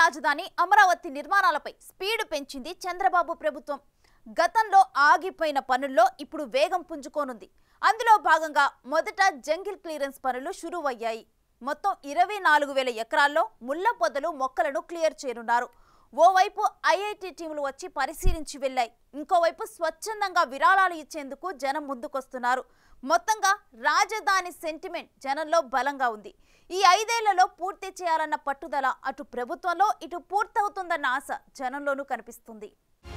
రాజధాని అమరావతి నిర్మాణాలపై స్పీడ్ పెంచింది చంద్రబాబు ప్రభుత్వం గతంలో ఆగిపోయిన పనుల్లో ఇప్పుడు వేగం పుంజుకోనుంది అందులో భాగంగా మొదట జంగిల్ క్లియరెన్స్ పనులు షురువయ్యాయి మొత్తం ఇరవై నాలుగు వేల ఎకరాల్లో ముళ్ల పొదలు మొక్కలను క్లియర్ చేయనున్నారు ఓవైపు ఐఐటి టీములు వచ్చి పరిశీలించి వెళ్లాయి ఇంకోవైపు స్వచ్ఛందంగా విరాళాలు ఇచ్చేందుకు జనం ముందుకొస్తున్నారు మొత్తంగా రాజధాని సెంటిమెంట్ జనంలో బలంగా ఉంది ఈ ఐదేళ్లలో పూర్తి చేయాలన్న పట్టుదల అటు ప్రభుత్వంలో ఇటు పూర్తవుతుందన్న ఆశ జనంలోనూ కనిపిస్తుంది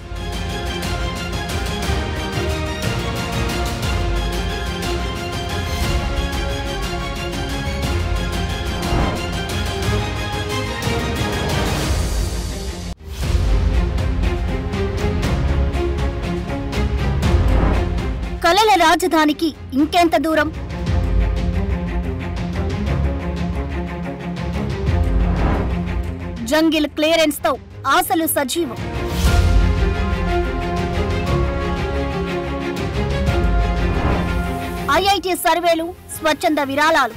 కలల రాజధానికి ఇంకెంత దూరం జంగిల్ క్లియరెన్స్ తో ఆశలు సజీవం ఐఐటి సర్వేలు స్వచ్ఛంద విరాళాలు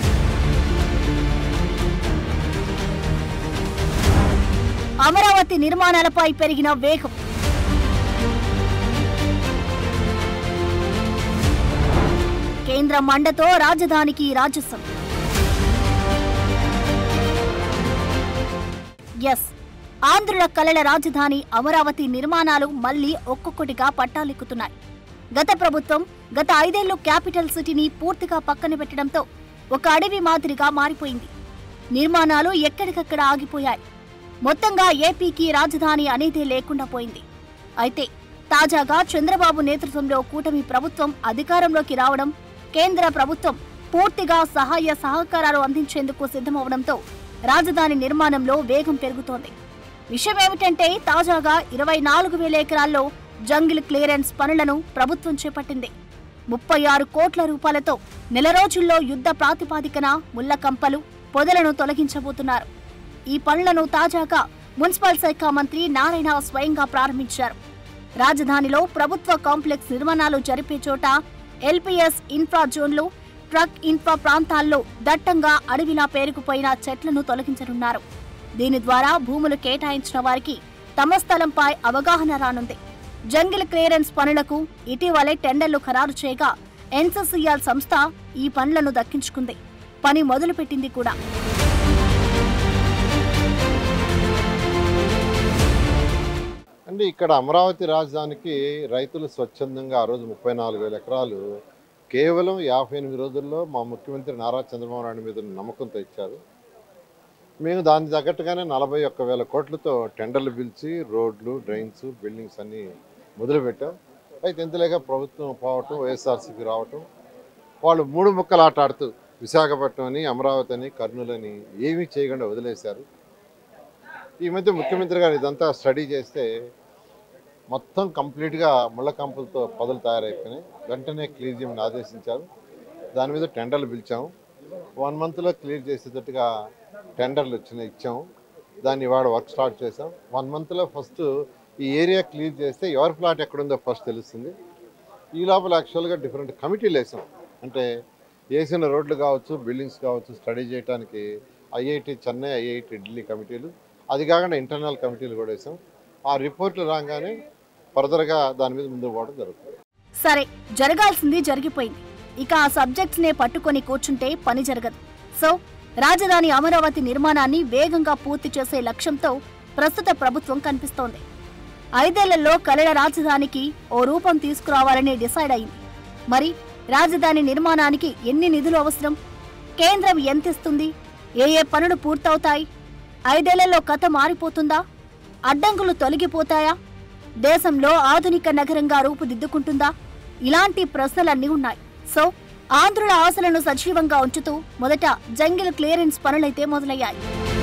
అమరావతి నిర్మాణాలపై పెరిగిన వేగం కేంద్ర మండతో రాజధానికి రాజస్వం ఎస్ ఆంధ్రుల కలల రాజధాని అమరావతి నిర్మాణాలు మళ్లీ ఒక్కొక్కటిగా పట్టాలెక్కుతున్నాయి గత ప్రభుత్వం గత ఐదేళ్లు క్యాపిటల్ సిటీని పూర్తిగా పక్కన పెట్టడంతో ఒక అడవి మాదిరిగా మారిపోయింది నిర్మాణాలు ఎక్కడికక్కడ ఆగిపోయాయి మొత్తంగా ఏపీకి రాజధాని అనేదే లేకుండా పోయింది అయితే తాజాగా చంద్రబాబు నేతృత్వంలో కూటమి ప్రభుత్వం అధికారంలోకి రావడం కేంద్ర ప్రభుత్వం పూర్తిగా సహాయ సహకారాలు అందించేందుకు సిద్ధమవడంతో రాజధాని నిర్మాణంలో వేగం పెరుగుతోంది విషయం ఏమిటంటే తాజాగా ఇరవై నాలుగు వేల ఎకరాల్లో జంగిల్ క్లియరెన్స్ పనులను ప్రభుత్వం చేపట్టింది ముప్పై ఆరు కోట్ల రూపాయలతో నెల రోజుల్లో యుద్ధ ప్రాతిపాదికన ముళ్ల కంపలు పొదలను తొలగించబోతున్నారు ఈ పనులను తాజాగా మున్సిపల్ శాఖ మంత్రి నారాయణ స్వయంగా ప్రారంభించారు రాజధానిలో ప్రభుత్వ కాంప్లెక్స్ నిర్మాణాలు జరిపే చోట ఎల్పీఎస్ ఇన్ఫ్రా జోన్లు ట్రక్ ఇన్ఫ్రా ప్రాంతాల్లో దట్టంగా అడవిలా పేరుకుపోయిన చెట్లను తొలగించనున్నారు దీని ద్వారా భూములు కేటాయించిన వారికి తమ స్థలంపై అవగాహన రానుంది జంగిల్ క్లియరెన్స్ పనులకు ఇటీవలే టెండర్లు ఖరారు చేయగా ఎన్సీసీఆర్ సంస్థ ఈ పనులను దక్కించుకుంది పని మొదలుపెట్టింది కూడా అంటే ఇక్కడ అమరావతి రాజధానికి రైతులు స్వచ్ఛందంగా ఆ రోజు ముప్పై నాలుగు వేల ఎకరాలు కేవలం యాభై ఎనిమిది రోజుల్లో మా ముఖ్యమంత్రి నారా చంద్రబాబు నాయుడు మీద ఉన్న నమ్మకంతో ఇచ్చారు మేము దానికి తగ్గట్టుగానే నలభై ఒక్క వేల కోట్లతో టెండర్లు పిలిచి రోడ్లు డ్రైన్స్ బిల్డింగ్స్ అన్నీ మొదలుపెట్టాం అయితే ఇంతలేక ప్రభుత్వం పోవటం వైఎస్ఆర్సీపీ రావటం వాళ్ళు మూడు ముక్కలు ఆట ఆడుతూ విశాఖపట్నం అని అమరావతి అని కర్నూలు అని ఏమీ చేయకుండా వదిలేశారు ఈ మధ్య ముఖ్యమంత్రి గారు ఇదంతా స్టడీ చేస్తే మొత్తం కంప్లీట్గా ముళ్ళ కంపులతో పొదలు తయారైపోయినాయి వెంటనే క్లియర్ చేయమని ఆదేశించారు దాని మీద టెండర్లు పిలిచాము వన్ మంత్లో క్లియర్ చేసేటట్టుగా టెండర్లు వచ్చినాయి ఇచ్చాము దాన్ని ఇవాళ వర్క్ స్టార్ట్ చేసాం వన్ మంత్లో ఫస్ట్ ఈ ఏరియా క్లియర్ చేస్తే ఎవరి ప్లాట్ ఎక్కడుందో ఫస్ట్ తెలుస్తుంది ఈ లోపల యాక్చువల్గా డిఫరెంట్ కమిటీలు వేసాం అంటే వేసిన రోడ్లు కావచ్చు బిల్డింగ్స్ కావచ్చు స్టడీ చేయడానికి ఐఐటి చెన్నై ఐఐటి ఢిల్లీ కమిటీలు అది కాకుండా ఇంటర్నల్ కమిటీలు కూడా వేసాం ఆ రిపోర్ట్లు రాగానే ఫర్దర్గా దాని మీద ముందుకు పోవడం జరుగుతుంది సరే జరగాల్సింది జరిగిపోయింది ఇక ఆ సబ్జెక్ట్స్ నే పట్టుకొని కూర్చుంటే పని జరగదు సో రాజధాని అమరావతి నిర్మాణాన్ని వేగంగా పూర్తి చేసే లక్ష్యంతో ప్రస్తుత ప్రభుత్వం కనిపిస్తోంది ఐదేళ్లలో కలల రాజధానికి ఓ రూపం తీసుకురావాలని డిసైడ్ అయింది మరి రాజధాని నిర్మాణానికి ఎన్ని నిధులు అవసరం కేంద్రం ఎంతిస్తుంది ఏ ఏ పనులు పూర్తవుతాయి ఐదేళ్లలో కథ మారిపోతుందా అడ్డంకులు తొలగిపోతాయా దేశంలో ఆధునిక నగరంగా రూపుదిద్దుకుంటుందా ఇలాంటి ప్రశ్నలన్నీ ఉన్నాయి సో ఆంధ్రుల ఆశలను సజీవంగా ఉంచుతూ మొదట జంగిల్ క్లియరెన్స్ పనులైతే మొదలయ్యాయి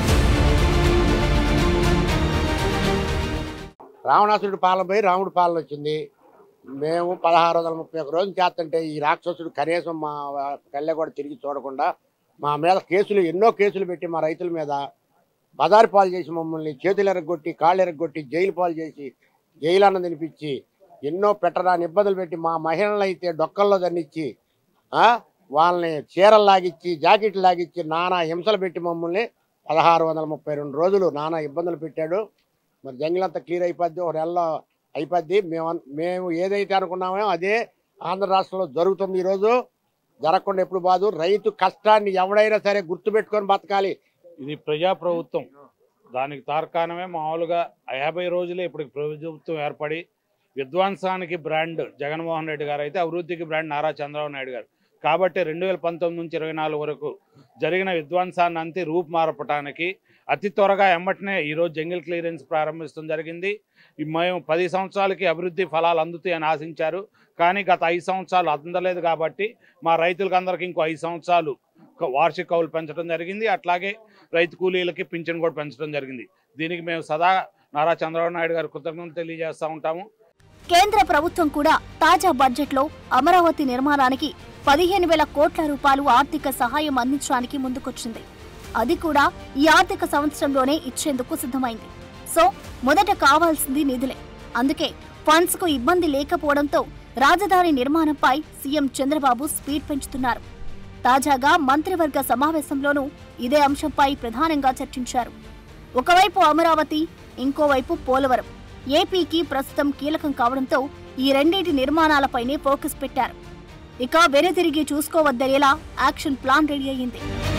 రావణాసురుడి పాలన పోయి రాముడి పాలన వచ్చింది మేము పదహారు వందల ముప్పై ఒక రోజులు చేస్తుంటే ఈ రాక్షసుడు కనీసం మా కళ్ళె కూడా తిరిగి చూడకుండా మా మీద కేసులు ఎన్నో కేసులు పెట్టి మా రైతుల మీద బజారు పాలు చేసి మమ్మల్ని చేతులు ఎరగొట్టి కాళ్ళు ఎరగొట్టి జైలు పాలు చేసి జైలు అన్నం తినిపించి ఎన్నో పెట్టరాని ఇబ్బందులు పెట్టి మా మహిళలు అయితే డొక్కల్లో దన్నిచ్చి ఆ, వాళ్ళని చీరలు లాగిచ్చి జాకెట్లు లాగిచ్చి నానా హింసలు పెట్టి మమ్మల్ని పదహారు వందల ముప్పై రెండు రోజులు నానా ఇబ్బందులు పెట్టాడు మరి జంగిల్ అంతా క్లియర్ అయిపోద్ది ఒక నెలలో అయిపోద్ది మేము అన్- మేము ఏదైతే అనుకున్నామో అదే ఆంధ్ర రాష్ట్రంలో జరుగుతుంది ఈరోజు జరగకుండా ఎప్పుడు బాదు రైతు కష్టాన్ని ఎవడైనా సరే గుర్తుపెట్టుకొని బతకాలి ఇది ప్రజాప్రభుత్వం దానికి తార్కాణమే మామూలుగా యాభై రోజులే ఇప్పుడు ప్రభుత్వం ఏర్పడి విధ్వంసానికి బ్రాండ్ జగన్మోహన్ రెడ్డి గారు అయితే అభివృద్ధికి బ్రాండ్ నారా చంద్రబాబు నాయుడు గారు కాబట్టి రెండు వేల పంతొమ్మిది నుంచి ఇరవై నాలుగు వరకు జరిగిన విధ్వంసాన్ని అంతి రూపు మారపటానికి అతి త్వరగా ఎమ్మటనే ఈరోజు జంగిల్ క్లియరెన్స్ ప్రారంభించడం జరిగింది ఈ మేము పది సంవత్సరాలకి అభివృద్ధి ఫలాలు అందుతాయని ఆశించారు కానీ గత ఐదు సంవత్సరాలు అందలేదు కాబట్టి మా రైతులకు అందరికీ ఇంకో ఐదు సంవత్సరాలు క- వార్షిక కౌలు పెంచడం జరిగింది అట్లాగే రైతు కూలీలకి పింఛన్ కూడా పెంచడం జరిగింది దీనికి మేము సదా నారా చంద్రబాబు నాయుడు గారు కృతజ్ఞతలు తెలియజేస్తూ ఉంటాము కేంద్ర ప్రభుత్వం కూడా తాజా బడ్జెట్లో అమరావతి నిర్మాణానికి పదిహేను వేల కోట్ల రూపాయలు ఆర్థిక సహాయం అందించడానికి ముందుకొచ్చింది అది కూడా ఈ ఆర్థిక సంవత్సరంలోనే ఇచ్చేందుకు సిద్ధమైంది సో మొదట కావాల్సింది నిధులే అందుకే ఫండ్స్ కు ఇబ్బంది లేకపోవడంతో రాజధాని నిర్మాణంపై సీఎం చంద్రబాబు స్పీడ్ పెంచుతున్నారు తాజాగా మంత్రివర్గ సమావేశంలోనూ ఇదే అంశంపై ప్రధానంగా చర్చించారు ఒకవైపు అమరావతి ఇంకోవైపు పోలవరం ఏపీకి ప్రస్తుతం కీలకం కావడంతో ఈ రెండింటి నిర్మాణాలపైనే ఫోకస్ పెట్టారు ఇక వెనుతిరిగి చూసుకోవద్దనేలా యాక్షన్ ప్లాన్ రెడీ అయ్యింది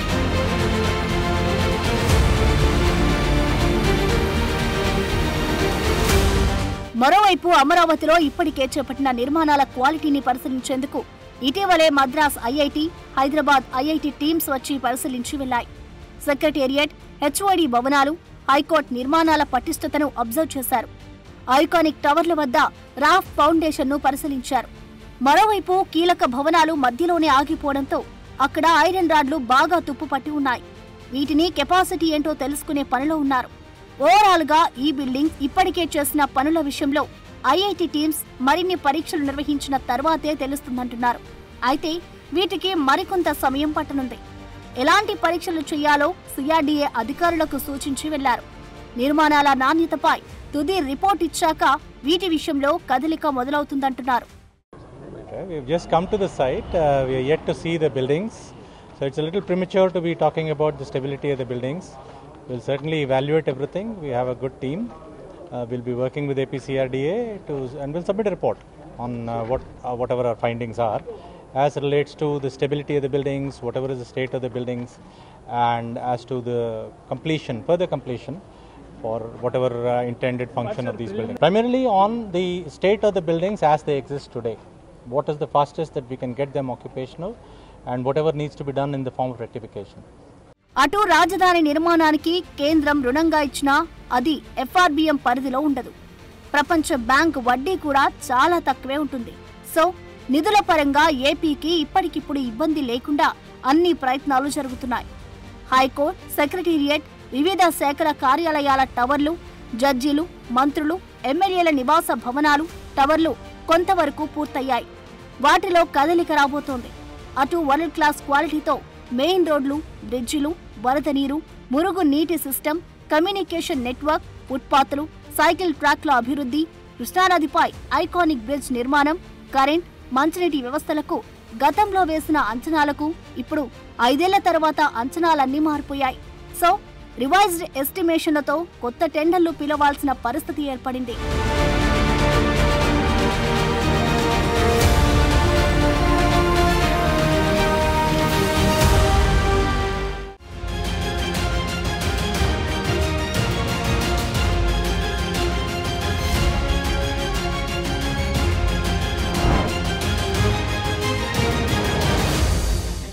మరోవైపు అమరావతిలో ఇప్పటికే చేపట్టిన నిర్మాణాల క్వాలిటీని పరిశీలించేందుకు ఇటీవలే Madras I I T Hyderabad I I T teams వచ్చి పరిశీలించి వెళ్లాయి సెక్రటేరియట్ హెచ్ఓడి భవనాలు హైకోర్టు నిర్మాణాల పటిష్టతను అబ్జర్వ్ చేశారు ఐకానిక్ టవర్ల వద్ద రాఫ్ ఫౌండేషన్ ను పరిశీలించారు మరోవైపు కీలక భవనాలు మధ్యలోనే ఆగిపోవడంతో అక్కడ ఐరన్ రాడ్లు బాగా తుప్పుపట్టి ఉన్నాయి వీటిని కెపాసిటీ ఏంటో తెలుసుకునే పనిలో ఉన్నారు ఓవరాల్ గా ఈ బిల్డింగ్ ఇప్పటికే చేసిన పనుల విషయంలో ఐఐటి టీమ్స్ మరిన్ని పరీక్షలు నిర్వహించిన తర్వాతే తెలుస్తుందంటున్నారు అయితే వీటికి మరికొంత సమయం పట్టనుంది ఎలాంటి పరీక్షలు చేయాలో సిఆర్డీఏ అధికారులకు సూచించి వెళ్లారు నిర్మాణాల నాణ్యతపై తుది రిపోర్ట్ ఇచ్చాక వీటి విషయంలో కదలిక మొదలవుతుందంటున్నారు Okay, we've just come to the site. Uh, we are yet to see the buildings. So it's a little premature to be talking about the stability of the buildings. We'll certainly evaluate everything. We have a good team. Uh, we'll be working with APCRDA to, and we'll submit a report on uh, what, uh, whatever our findings are as relates to the stability of the buildings, whatever is the state of the buildings, and as to the completion, further completion for whatever uh, intended function of these buildings. Primarily on the state of the buildings as they exist today. What is the fastest that we can get them occupational, and whatever needs to be done in the form of rectification. అటు రాజధాని నిర్మాణానికి కేంద్రం రుణంగా ఇచ్చినా అది FRBM పరిధిలో ఉండదు ప్రపంచ బ్యాంక్ వడ్డీ కూడా చాలా తక్కువే ఉంటుంది సో నిధుల పరంగా ఏపీకి ఇప్పటికిప్పుడు ఇబ్బంది లేకుండా అన్ని ప్రయత్నాలు జరుగుతున్నాయి హైకోర్టు సెక్రటేరియట్ వివిధ శాఖల కార్యాలయాల టవర్లు జడ్జీలు మంత్రులు ఎమ్మెల్యేల నివాస భవనాలు టవర్లు కొంతవరకు పూర్తయ్యాయి వాటిలో కదలిక రాబోతోంది అటు వరల్డ్ క్లాస్ క్వాలిటీతో మెయిన్ రోడ్లు బ్రిడ్జిలు వరద నీరు మురుగు నీటి సిస్టమ్ కమ్యూనికేషన్ నెట్వర్క్ ఫుట్పాత్లు సైకిల్ ట్రాక్ల అభివృద్ధి కృష్ణానదిపై ఐకానిక్ బ్రిడ్జ్ నిర్మాణం కరెంట్ మంచినీటి వ్యవస్థలకు గతంలో వేసిన అంచనాలకు ఇప్పుడు ఐదేళ్ల తర్వాత అంచనాలన్నీ మారిపోయాయి సో రివైజ్డ్ ఎస్టిమేషన్లతో కొత్త టెండర్లు పిలవాల్సిన పరిస్థితి ఏర్పడింది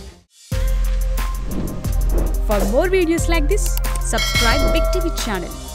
For more videos like this, subscribe Big TV channel